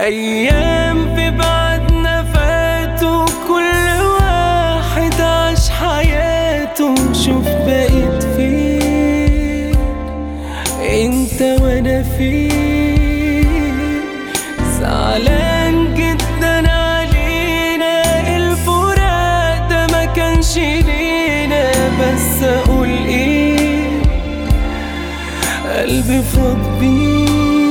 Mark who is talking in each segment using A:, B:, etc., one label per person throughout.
A: أيام في بعدنا فاتوا كل واحد عاش حياته شوف بقيت فين انت وانا فين زعلان جدا علينا الفراق ده ما كانش لينا بس اقول ايه قلبي فاض بيه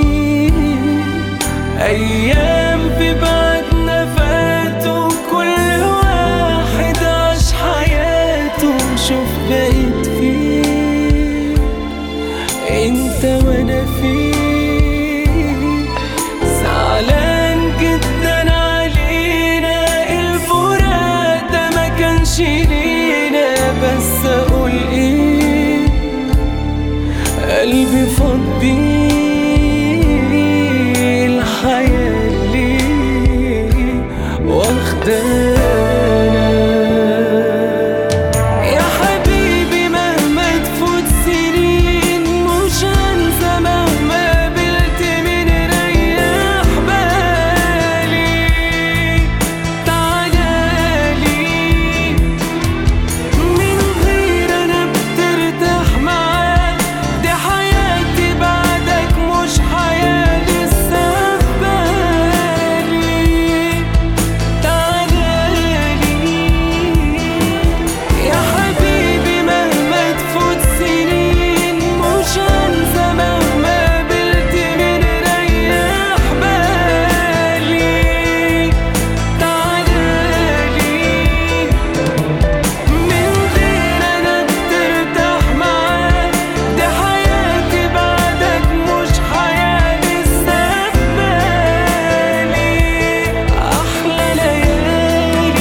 A: ايام في بعدنا فاتوا كل واحد عاش حياته شوف بقيت فين انت وانا فين زعلان جدا علينا الفراق ده ما كانش لينا بس اقول ايه قلبي فاض بيه الحياة اللي واخدانا يا حبيبي مهما تفوت سنين مش هنسى مهما قابلت من ريح بالي تعالالي من غير انا بترتاح معاك دي حياتي بعدك مش حياة لسه في بالي تعالالي يا حبيبي مهما تفوت سنين مش هنسى مهما قابلت من ريح بالي تعالالي من غير انا بترتاح معاك دي حياتي بعدك مش حياة لسه في بالي احلى ليالي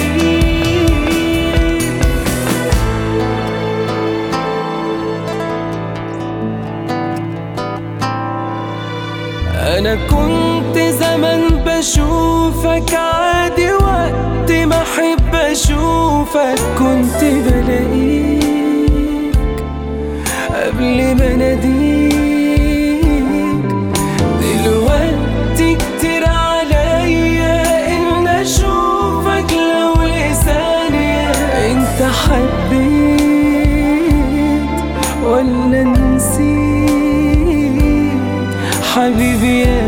A: انا كنت زمان بشوفك عادي وقت ما احب اشوفك كنت بلاقيك قبل ما اناديك دلوقتي كتير عليا ان اشوفك لو لثانية انت حبيت ولا نسيت حبيبي يا